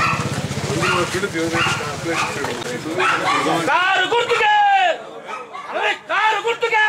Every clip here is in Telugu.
కారు గుర్తుకే అరే కారు గుర్తుకే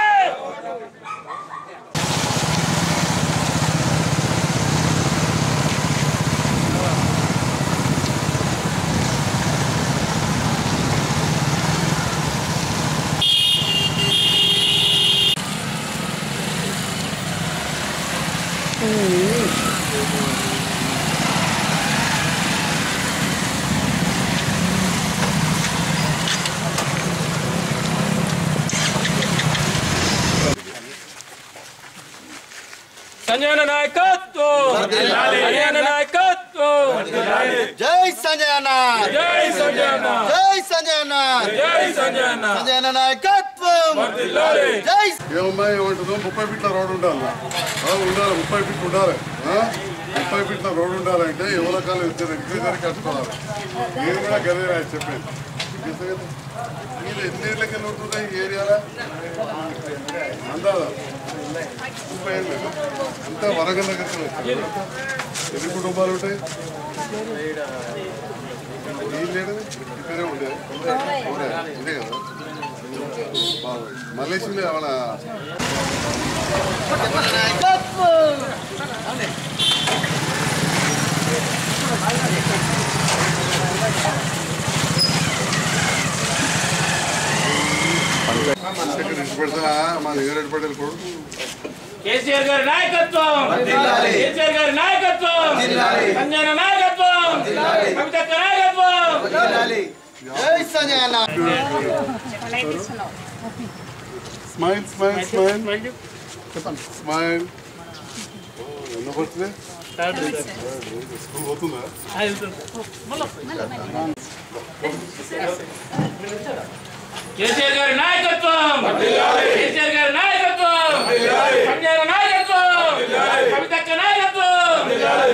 సంజయన నాయకత్వం సంజయన నాయకత్వం జై సంజయ్ అన్న జై సంజయన జై సంజయ్ అన్న జై సంజయన సంజయ్ అన్న నాయకత్వం వర్ధిల్లాలి. జై ఏమమ్మా ఏమంటుందో ముప్పై ఫీట్ల రోడ్ ఉండాలి ఆ, ఉండాలి ముప్పై ఫీట్లు ఉండాలి ఆ? ముప్పై ఫీట్ల రోడ్ ఉండాలంటే ఎవరి కాలం ఇద్దరు ఇంక్రీజర్ కట్టుకోవాలి నేను కూడా గదే రాసి చెప్పాను చేస్తా కదా. మీరు ఎన్ని ఏళ్ళకి వెళ్ళి ఉంటున్నాయి ఈ ఏరియాలో అందాదా ముప్పై ఏళ్ళు అంతా వరంగల్ దగ్గరికి వచ్చారు ఎన్ని కుటుంబాలు ఉంటాయి ఈ లేడు ఇక్కడే ఉండే ఉండే ఉండే కదా బాగుంది మలేషియా ఏమైనా నాయకత్వం ఇక్కడ ఇచ్చి పెడతా మా లింగారెడ్డి పటేల్ కొడుకు కేసీఆర్ గారి నాయకత్వం కేసీఆర్ గారి నాయకత్వం సంజయన నాయకత్వం కవితక్క నాయకత్వం జై సంజయ్ అన్న స్మైల్ స్మైల్ స్మైల్ స్మైల్ ఎన్నో పడుతుంది స్కూల్ పోతుందా కేసీఆర్ గారి నాయకత్వం కేసీఆర్ గారి నాయకత్వం సంజయన నాయకత్వం కవితక్క నాయకత్వం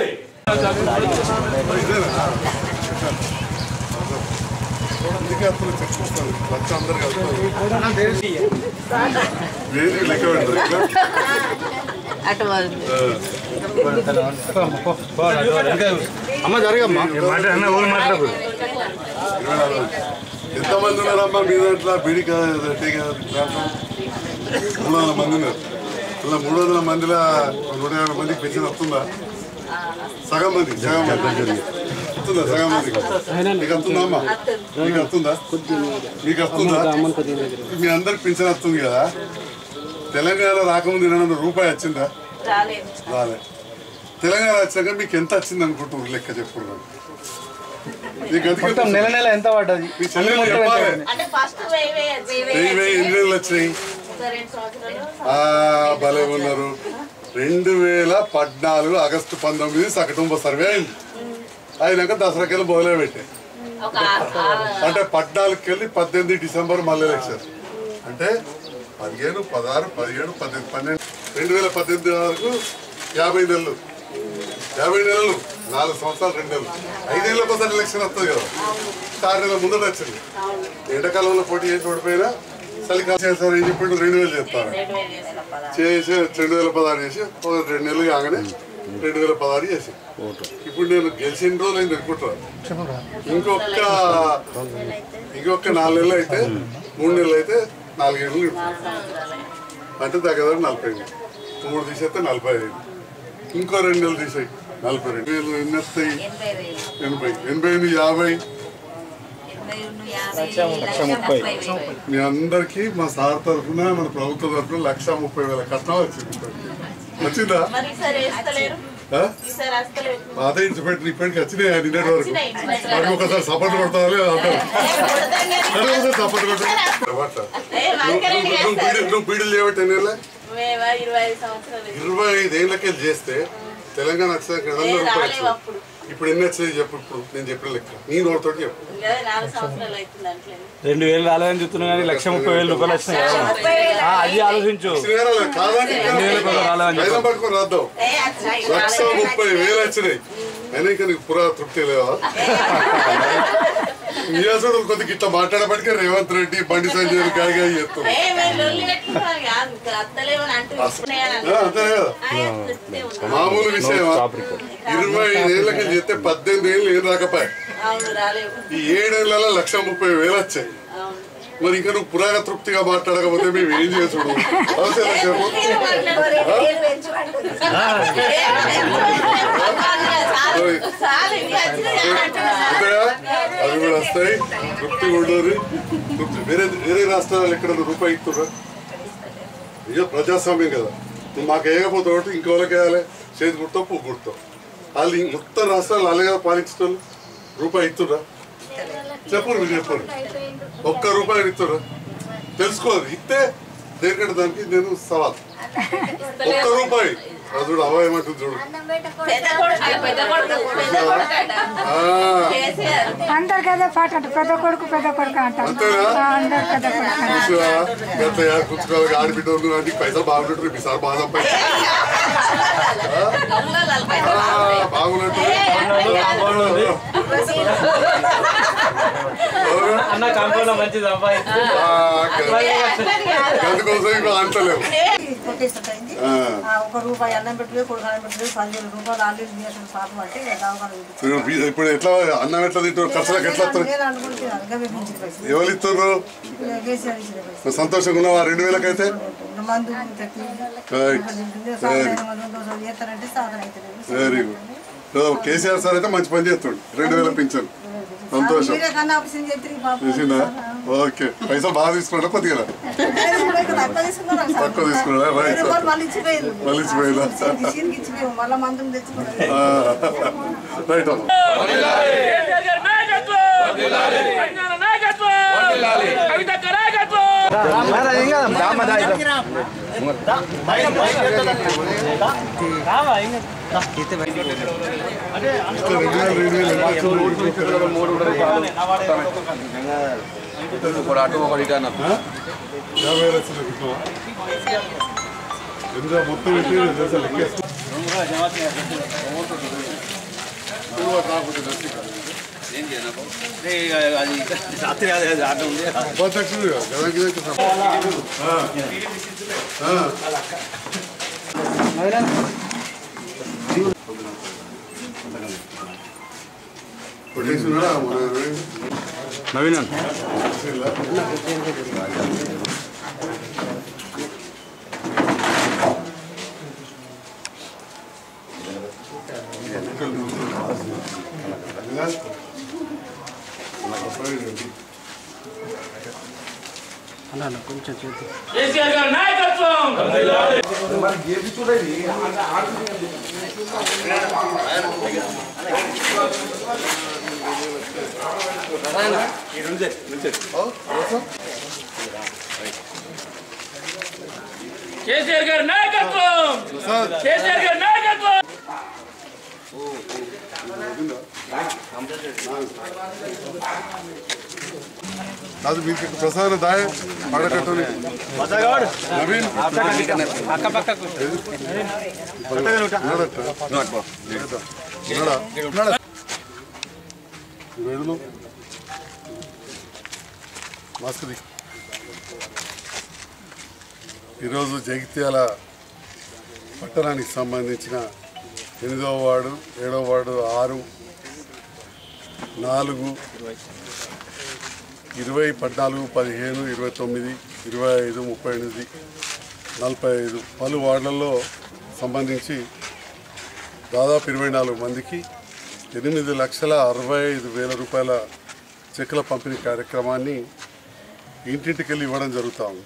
అందుకే అప్పుడు చెప్పుకొస్తాను లక్ష అందరు కలుస్తారు వేరే లెక్క పెడతారు అమ్మ జరగమ్మా ఎంతమంది ఉన్నారమ్మా మీ దాంట్లో బీడి కాదు టీ కాదు దాంట్లో మూడు వందల మంది ఉన్నారు అలా మూడు వందల మందిలో నూట యాభై మందికి పెన్షన్ వస్తుందా సగం మంది సగం మంది వస్తుందా సగం మందికి మీకు వస్తుందా అమ్మా మీకు వస్తుందా మీకు వస్తుందా మీ అందరికి పెన్షన్ వస్తుంది కదా తెలంగాణ రాకముందు ఏమైనా రూపాయి వచ్చిందా రాలే తెలంగాణ వచ్చాక మీకు ఎంత వచ్చింది అనుకుంటున్నారు లెక్క చెప్పుకున్నాను మీకు అందుకే నెల నెల ఎంత పడ్డది మీ చెల్లెలు చెప్పాలి అంటే ఫస్ట్ వెయ్యి వెయ్యి వెయ్యి వెయ్యి వెయ్యి ఎన్ని నెలలు వచ్చినాయి రెండు సంవత్సరాలు ఆ, భలే ఉన్నారు రెండు వేల పద్నాలుగు ఆగస్టు పంతొమ్మిది సకటుంబ సర్వే అయింది అయినాక దసరాకెళ్ళి మొదలే పెట్టాయి ఒక ఆ- అంటే పద్నాలుగుకి వెళ్ళి పద్దెనిమిది డిసెంబర్ మళ్ళీ ఎలక్షన్ అంటే పదిహేను పదహారు పదిహేడు పద్దెనిమిది పన్నెండు రెండు వేల పద్దెనిమిది వరకు యాభై నెలలు యాభై నెలలు నాలుగు సంవత్సరాలు రెండు నెలలు ఐదేళ్ళకి ఒకసారి ఎలక్షన్ వస్తుంది కదా ఆరు నెలల ముందట వచ్చింది ఎండాకాలంలో పోటీ చేసి ఓడిపోయినా చలికాలం చేస్తారు ఏం చెప్పిండు రెండు వేలు చెప్తారు రెండు వేలు చేసిన పదహారు. చేసి రెండు వేల పదహారు చేసి ఒక రెండు నెలలు కాగానే రెండు వేల పదహారు చేసి ఇప్పుడు నేను గెలిచిన రోజులు అయింది అనుకుంటున్నాను ఇంకొక ఇంకొక నాలుగు నెలలు అయితే మూడు నెలలు అయితే నాలుగేళ్ళు అంటే దగ్గర దగ్గర నలభై ఐదు మూడు తీసేస్తే నలభై ఐదు ఇంకో రెండు నెలలు తీసాయి నలభై రెండు వేలు ఎన్ని వస్తాయి ఎనభై వేలు ఎనభై ఎనభై ఎనిమిది యాభై ఎనభై ఉన్న యాభై లక్ష ముప్పై వేలు మీ అందరికీ మా సార్ తరఫున మన ప్రభుత్వం తరఫున లక్ష ముప్పై వేల కట్నం వచ్చింది వచ్చిందా మరి ఈసారి వేస్తలేరు ఆ? ఈసారి వేస్తలేరు పాత ఇంటి పెట్టిన ఇప్పటికి వచ్చినాయి నిన్నటి వరకు వచ్చినాయి, వచ్చినాయి. మరి ఒకసారి సపోర్ట్ కొడతావాలి అంటారు ఏ, కొడతాం కానీ సరే ఒకసారి సపోర్ట్ కొట్టాలి ఏ, వంకరని నువ్వు వేస్తారు. పీడి- నువ్వు పీడీలు చేయబట్టి ఎన్ని ఏళ్ళ? మేమా ఇరవై ఐదు సంవత్సరాలు ఇరవై ఐదేళ్ళకి చేస్తే తెలంగాణ వచ్చాక ఏ, రూపాయలు రాలేవు వచ్చినాయి. అప్పుడు ఇప్పుడు ఎన్ని వచ్చినాయి చెప్పు ఇప్పుడు నేను చెప్పిన లెక్క నీ నోటితో చెప్పు ఇంకా నాలుగు సంవత్సరాలు అవుతుంది దాంట్లో రెండు వేలు రాలేదని చెప్తున్నా కానీ లక్ష ముప్పై వేల రూపాయలు వచ్చినాయి కదా. ముప్పై వేలు ఆ, అది ఆలోచించు వచ్చినాయా రాలేదా? కాదంటే ఎన్ని వేలకు ఒక రాలేదని చెప్పు. ఐదు పట్టుకొని రాద్దాం ఏ, వచ్చినాయి. లక్ష ముప్పై వేలు వచ్చినాయి అయినా ఇంకా నీకు పురా తృప్తి లేవా నియాసుడు కొద్దిగా ఇట్లా మాట్లాడబట్టికే రేవంత్ రెడ్డి బండి సంజయ్ కాగా చేస్తాం ఏ, మేము లొల్లి పెట్టుకున్నాం కాదు, ఇంకా అత్తలేమని అంటూ ఇస్తున్నాయని అంతే కదా ఆయన చెప్తే ఉన్నాం. మామూలు విషయమా ఇరవై ఏళ్ళకి చేస్తే పద్దెనిమిది ఏళ్ళు ఏం రాకపోయా అవును రాలేవు ఈ ఏడేళ్లలో లక్ష ముప్పై వేలు వచ్చాయి అవును మరి ఇంకా నువ్వు పురాణ తృప్తిగా మాట్లాడకపోతే మేము ఏం చేసుడు అవసరం చెప్పు మీరు మాట్లాడరు. ఏం పెంచుకుంటారు? ఏం పెంచుకుంటారు? చాలు, ఇంకా వచ్చినాయి అని అంటున్నారు. అంతేగా అవి కూడా వస్తాయి తృప్తి ఉండదు తృప్తి వేరే వేరే రాష్ట్రాలు ఎక్కడ రూపాయి ఇస్తున్నా ఇక ప్రజాస్వామ్యం కదా నువ్వు మాకు వేయకపోతే ఒకటి ఇంకో వాళ్ళకి వేయాలి చేతి కుడతావు పువ్వు కుడతావు వాళ్ళు ఈ మొత్తం రాష్ట్రాలు అలాగే పాలించడం రూపాయి ఇస్తురా చెప్పు మీరు చెప్పండి ఒక్క రూపాయి ఇస్తురా తెలుసుకోదు ఇస్తే దేనికంటే దానికి నేను సవాల్ ఒక్క రూపాయి అది చూడు అవాయమంటుంది చూడు పెద్ద కొడుకు పెద్ద కొడుకు పెద్ద కొడుకు అంట. ఆ, కేసీఆర్ అందరికి అదే పాట అంట పెద్ద కొడుకు పెద్ద కొడుకు అంటారు అంతేనా? అందరు పెద్ద కొడుకు అంటారు. చూసావా? ఎంత యాడ్ కూర్చుకోవాలి ఆడిబిడ్డ ఉంది అంటే పైసలు బాగున్నట్టు మీ సార్ బాగా సంపాదించారు. దొంగలు నలభై ఆ, బాగున్నట్టు అన్న కాంపౌండ్ మంచిది అబ్బాయి ఆ, అందుకోసం ఇంకా అంటలేము కొట్టేస్తుంటాయింది ఆ, ఒక రూపాయి అన్నం పెట్టుకుని కొడుకు అన్నం పెట్టుకుని పదివేల రూపాయలు ఆల్రెడీ తీసుకుని పాపం అంటే దవాఖాన చూపించారు. ఇప్పుడు ఇప్పుడు ఎట్లా అన్నం ఎట్లా తింటారు ఖర్చులకు ఎట్లా వస్తారు నేను అనుకుంటున్నాను ఇంకా మేము పెంచిన పైసలు ఎవరు ఇస్తున్నారు ఇప్పుడు కేసీఆర్ ఇచ్చిన పైసలు నువ్వు సంతోషంగా ఉన్నావా రెండు వేలకైతే ఇంకా మందు తెప్పి రైట్ సాధన మందు దోశ చేస్తారంటే సాధన అయితే వెరీ గుడ్ కేసీఆర్ సార్ అయితే మంచి పని చేస్తాడు రెండు వేల పింఛన్ సంతోషం మీరే కన్నా ఆపరేషన్ చేస్తే పాపం చేసిందా ఓకే పైసలు బాగా తీసుకున్నాడా కొద్దిగా తక్కువ తీసుకున్నారు తక్కువ తీసుకున్నాడా రైట్ వేరే వాళ్ళు మళ్ళీ ఇచ్చిపోయారు మళ్ళీ ఇచ్చిపోయిందా? సీన్కి ఇచ్చిపోయాము మళ్ళీ మందులు తెచ్చుకున్నారు రైట్ అమ్మా కేసీఆర్ గారి నాయకత్వం తెలంగాణ నాయకత్వం కవితక్క నాయకత్వం ఇట్లా రెండు వేలు రెండు వేలు యాభై వేలు వచ్చింది ఇప్పుడు. ఎందుకు మొత్తం పెట్టి తెలుసా లెక్కేస్తా. నువ్వు అట్లా రాకపోతే దర్శి కాదు. రాత్రి ఆట ఉంది ఉపాధ్యక్షుడు జనానికి ఇదైతే సమ- ఆ. ఆ. కొట్టేస్తున్నాడా మన నవీన్ కేసీఆర్ గారి నాయకత్వం కేసీఆర్ గారి నాయకత్వం కేసీఆర్ గారి నాయకత్వం కాదు మీకు ప్రసాదం దాయ పడకట్టు నవీన్ పక్క పక్కకు ఉన్నాడట. ఉన్నాడా? ఉన్నాడా? వెళ్ళు. మాస్క్ తీ. ఈరోజు జగిత్యాల పట్టణానికి సంబంధించిన ఎనిమిదవ వార్డు ఏడవ వార్డు ఆరు నాలుగు ఇరవై పద్నాలుగు పదిహేను ఇరవై తొమ్మిది ఇరవై ఐదు ముప్పై ఎనిమిది నలభై ఐదు పలు వార్డులలో సంబంధించి దాదాపు ఇరవై నాలుగు మందికి ఎనిమిది లక్షల అరవై ఐదు వేల రూపాయల చెక్కుల పంపిణీ కార్యక్రమాన్ని ఇంటింటికి వెళ్ళి ఇవ్వడం జరుగుతూ ఉంది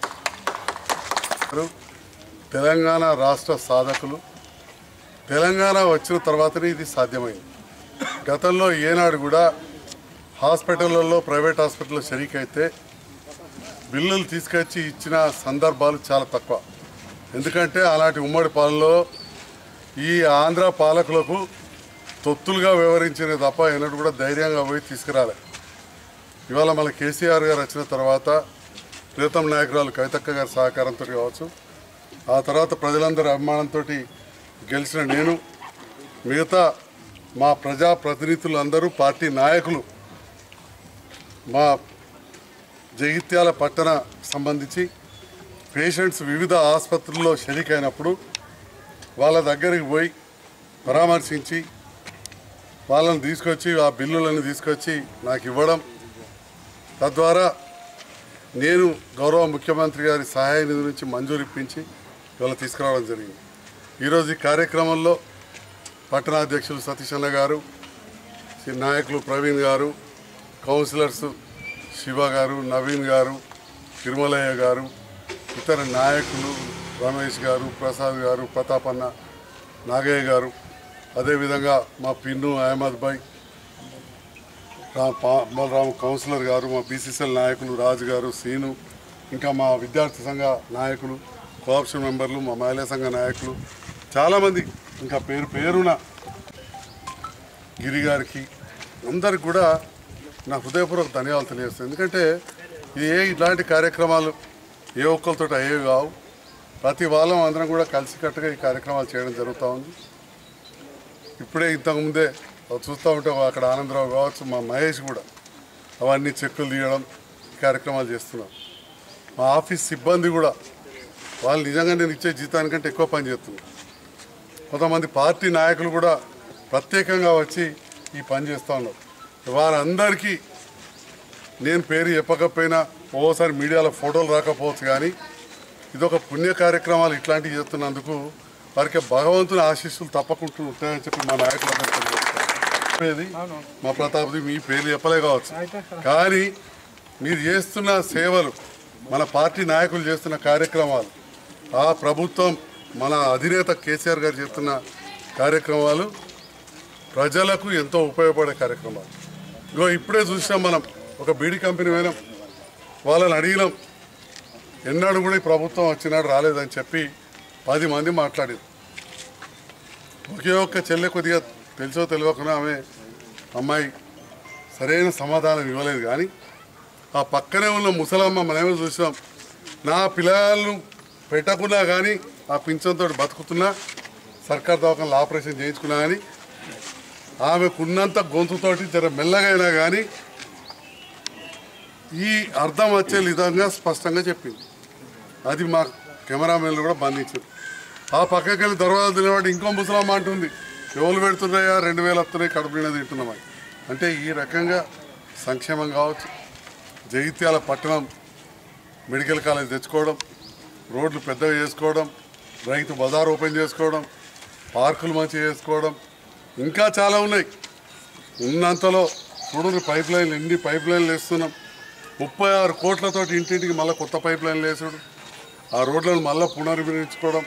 తెలంగాణ రాష్ట్ర సాధకులు తెలంగాణ వచ్చిన తర్వాతనే ఇది సాధ్యమైంది గతంలో ఏనాడు కూడా హాస్పిటళ్లలో ప్రైవేట్ హాస్పిటల్లో షరీకైతే బిల్లులు తీసుకొచ్చి ఇచ్చిన సందర్భాలు చాలా తక్కువ ఎందుకంటే అలాంటి ఉమ్మడి పాలనలో ఈ ఆంధ్ర పాలకులకు తొత్తులుగా వ్యవహరించిన తప్ప ఎన్నడూ కూడా ధైర్యంగా పోయి తీసుకురాలే ఇవాళ మన కేసీఆర్ గారు వచ్చిన తర్వాత ప్రీతం నాయకురాలు కవితక్క గారి సహకారంతో కావచ్చు ఆ తర్వాత ప్రజలందరి అభిమానంతో గెలిచిన నేను మిగతా మా ప్రజాప్రతినిధులు అందరూ పార్టీ నాయకులు మా జగిత్యాల పట్టణ సంబంధించి పేషెంట్స్ వివిధ ఆసుపత్రుల్లో షరీకైనప్పుడు వాళ్ళ దగ్గరికి పోయి పరామర్శించి వాళ్ళని తీసుకొచ్చి ఆ బిల్లులను తీసుకొచ్చి నాకు ఇవ్వడం తద్వారా నేను గౌరవ ముఖ్యమంత్రి గారి సహాయ నిధి నుంచి మంజూరు ఇప్పించి ఇవాళ తీసుకురావడం జరిగింది ఈరోజు ఈ కార్యక్రమంలో పట్టణాధ్యక్షులు సతీష్ అన్న గారు శ్రీ నాయకులు ప్రవీణ్ గారు కౌన్సిలర్స్ శివ గారు నవీన్ గారు తిరుమలయ్య గారు ఇతర నాయకులు రమేష్ గారు ప్రసాద్ గారు ప్రతాపన్న నాగయ్య గారు అదేవిధంగా మా పిన్ను అహ్మద్ భాయ్ రా- పా- బలరాం కౌన్సిలర్ గారు మా బీసీసీఎల్ నాయకులు రాజు గారు సీను ఇంకా మా విద్యార్థి సంఘ నాయకులు కోఆప్షన్ మెంబర్లు మా మహిళా సంఘ నాయకులు చాలామంది ఇంకా పేరు పేరున గిరి గారికి అందరికి కూడా నా హృదయపూర్వక ధన్యవాదాలు తెలియజేస్తాను ఎందుకంటే ఇది ఏ ఇలాంటి కార్యక్రమాలు ఏ ఒక్కరితో అయ్యేవి కావు ప్రతి వాళ్ళం అందరం కూడా కలిసికట్టుగా ఈ కార్యక్రమాలు చేయడం జరుగుతూ ఉంది ఇప్పుడే ఇంతకుముందే చూస్తూ ఉంటే అక్కడ ఆనందరావు కావచ్చు మా మహేష్ కూడా అవన్నీ చెక్కులు తీయడం ఈ కార్యక్రమాలు చేస్తున్నాం మా ఆఫీస్ సిబ్బంది కూడా వాళ్ళు నిజంగా నేను ఇచ్చే జీతానికంటే ఎక్కువ పని చేస్తున్నారు కొంతమంది పార్టీ నాయకులు కూడా ప్రత్యేకంగా వచ్చి ఈ పని చేస్తూ ఉన్నారు వారందరికీ నేను పేరు చెప్పకపోయినా ఓసారి మీడియాలో ఫోటోలు రాకపోవచ్చు కానీ ఇదొక పుణ్య కార్యక్రమాలు ఇట్లాంటివి చేస్తున్నందుకు వారికి భగవంతుని ఆశీస్సులు తప్పకుండా ఉంటాయని చెప్పి మా నాయకులందరూ చెప్పేది మా ప్రతాప్ది మీ పేరు చెప్పలే కావచ్చు కానీ మీరు చేస్తున్న సేవలు మన పార్టీ నాయకులు చేస్తున్న కార్యక్రమాలు ఆ ప్రభుత్వం మన అధినేత కేసీఆర్ గారు చేస్తున్న కార్యక్రమాలు ప్రజలకు ఎంతో ఉపయోగపడే కార్యక్రమాలు ఇగో ఇప్పుడే చూసినాం మనం ఒక బీడీ కంపెనీ పోయినాం వాళ్ళని అడిగినాం ఎన్నాడు కూడా ఈ ప్రభుత్వం వచ్చినాడు రాలేదని చెప్పి పది మంది మాట్లాడారు ఒకే ఒక్క చెల్లె కొద్దిగా తెలుసో తెలియకుండా ఆమె అమ్మాయి సరైన సమాధానం ఇవ్వలేదు కానీ ఆ పక్కనే ఉన్న ముసలమ్మ మనమే చూసాం నా పిల్లలను పెట్టకున్నా కానీ ఆ పింఛన్తో బతుకుతున్నా సర్కార్ దవాఖానలో ఆపరేషన్ చేయించుకున్నా కానీ ఆమెకున్నంత గొంతుతోటి జర మెల్లగా అయినా కానీ ఈ అర్థం వచ్చే విధంగా స్పష్టంగా చెప్పింది అది మా కెమెరామెన్లు కూడా బంధించారు ఆ పక్కకి వెళ్ళి దర్వాజా తినేవాడు ఇంకో ముసలమ్మ అంటుంది ఎవరు పెడుతున్నాయా రెండు వేలు వస్తున్నాయి కడుపు నిండా తింటున్నామని అంటే ఈ రకంగా సంక్షేమం కావచ్చు జగిత్యాల పట్టణం మెడికల్ కాలేజ్ తెచ్చుకోవడం రోడ్లు పెద్దగా చేసుకోవడం రైతు బజార్ ఓపెన్ చేసుకోవడం పార్కులు మంచిగా చేసుకోవడం ఇంకా చాలా ఉన్నాయి ఉన్నంతలో చూడండి పైప్ లైన్లు ఎన్ని పైప్ లైన్లు వేస్తున్నాం ముప్పై ఆరు కోట్లతోటి ఇంటింటికి మళ్ళీ కొత్త పైప్ లైన్లు వేసుడు ఆ రోడ్లను మళ్ళీ పునర్నిర్మించుకోవడం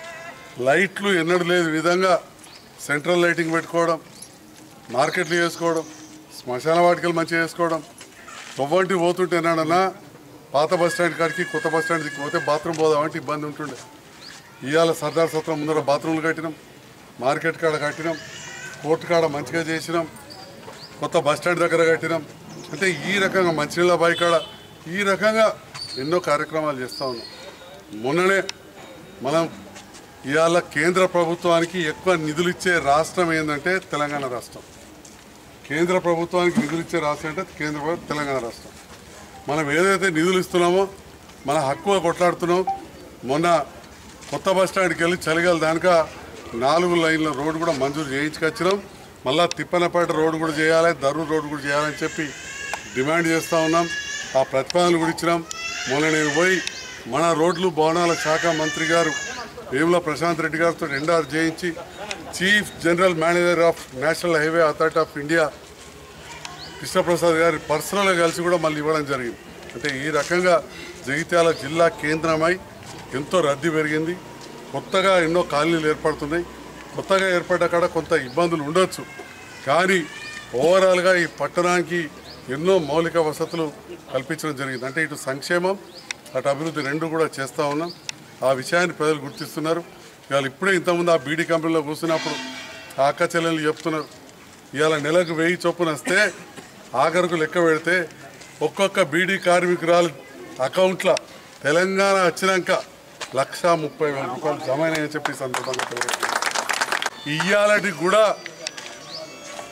లైట్లు ఎన్నడూ లేదు విధంగా సెంట్రల్ లైటింగ్ పెట్టుకోవడం మార్కెట్లు చేసుకోవడం శ్మశాన వాటికలు మంచిగా చేసుకోవడం తొవ్వంటి పోతుంటే ఎన్నాడన్నా పాత బస్ స్టాండ్ కాడికి కొత్త బస్ స్టాండ్ దిక్కు పోతే బాత్రూమ్ పోదామంటే ఇబ్బంది ఉంటుండే ఇవాళ సర్దార్ సత్రం ముందర బాత్రూమ్లు కట్టినాం మార్కెట్ కాడ కట్టినాం కోర్టు కాడ మంచిగా చేసినాం కొత్త బస్ స్టాండ్ దగ్గర కట్టినాం అంటే ఈ రకంగా మంచినీళ్ళ బావి కాడ ఈ రకంగా ఎన్నో కార్యక్రమాలు చేస్తూ ఉన్నాం మొన్ననే మనం ఇవాళ కేంద్ర ప్రభుత్వానికి ఎక్కువ నిధులు ఇచ్చే రాష్ట్రం ఏంటంటే తెలంగాణ రాష్ట్రం కేంద్ర ప్రభుత్వానికి నిధులు ఇచ్చే రాష్ట్రం అంటే కేంద్ర ప్రభుత్వం తెలంగాణ రాష్ట్రం మనం ఏదైతే నిధులు ఇస్తున్నామో మన హక్కుగా కొట్లాడుతున్నాం మొన్న కొత్త బస్ స్టాండ్కి వెళ్ళి చలిగాలి దానిక నాలుగు లైన్ల రోడ్డు కూడా మంజూరు చేయించుకొచ్చినాం మళ్ళా తిప్పనపేట రోడ్డు కూడా చేయాలి దర్రు రోడ్డు కూడా చేయాలని చెప్పి డిమాండ్ చేస్తూ ఉన్నాం ఆ ప్రతిపాదనలు కూడా ఇచ్చినాం మొన్న నేను పోయి మన రోడ్లు భవనాల శాఖ మంత్రి గారు వేముల ప్రశాంత్ రెడ్డి గారితో ఎండార్ చేయించి chief general manager of national highway authority of India Krishnaprasad గారి పర్సనల్గా కలిసి కూడా మళ్ళీ ఇవ్వడం జరిగింది అంటే ఈ రకంగా జగిత్యాల జిల్లా కేంద్రమై ఎంతో రద్దీ పెరిగింది కొత్తగా ఎన్నో కాలనీలు ఏర్పడుతున్నాయి కొత్తగా ఏర్పడ్డ కాడ కొంత ఇబ్బందులు ఉండొచ్చు కానీ ఓవరాల్గా ఈ పట్టణానికి ఎన్నో మౌలిక వసతులు కల్పించడం జరిగింది అంటే ఇటు సంక్షేమం అటు అభివృద్ధి రెండు కూడా చేస్తూ ఉన్నాం ఆ విషయాన్ని ప్రజలు గుర్తిస్తున్నారు ఇవాళ ఇప్పుడే ఇంతకుముందు ఆ బీడీ కంపెనీలో కూర్చున్నప్పుడు ఆ అక్క చెల్లెలు చెప్తున్నారు ఇవాళ నెలకు వెయ్యి చొప్పున వస్తే ఆఖరుకు లెక్క పెడితే ఒక్కొక్క బీడీ కార్మికురాలు అకౌంట్లో తెలంగాణ వచ్చినాక లక్ష ముప్పై వేల రూపాయలు జమ అయినాయని చెప్పి ఈ సందర్భంగా తెలియజేస్తున్నాను. ఇయ్యాలటి కూడా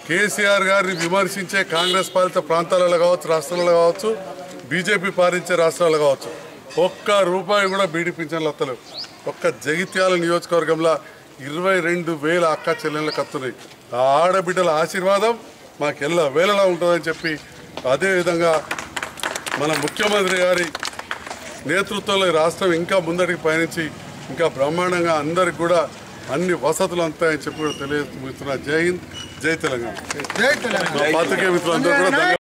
కేసీఆర్ గారిని విమర్శించే కాంగ్రెస్ పాలిత ప్రాంతాలలో కావచ్చు రాష్ట్రాలలో కావచ్చు బీజేపీ పాలించే రాష్ట్రాలు కావచ్చు ఒక్క రూపాయి కూడా బీడీ పింఛన్లు వస్తలేవు ఒక్క జగిత్యాల నియోజకవర్గంలో ఇరవై రెండు వేల అక్క చెల్లెళ్ళకి వస్తున్నాయి ఆ ఆడబిడ్డల ఆశీర్వాదం మాకెల్ల వేళలా ఉంటుందని చెప్పి అదేవిధంగా మన ముఖ్యమంత్రి గారి నేతృత్వంలో ఈ రాష్ట్రం ఇంకా ముందడికి పయనించి ఇంకా బ్రహ్మాండంగా అందరికి కూడా అన్ని వసతులు అంతాయని చెప్పి కూడా తెలియజేస్తున్నా జై హింద్ జై తెలంగాణ జై తెలంగాణ మా పాత్రికేయ మిత్రులందరూ కూడా ధన్యవాదాలు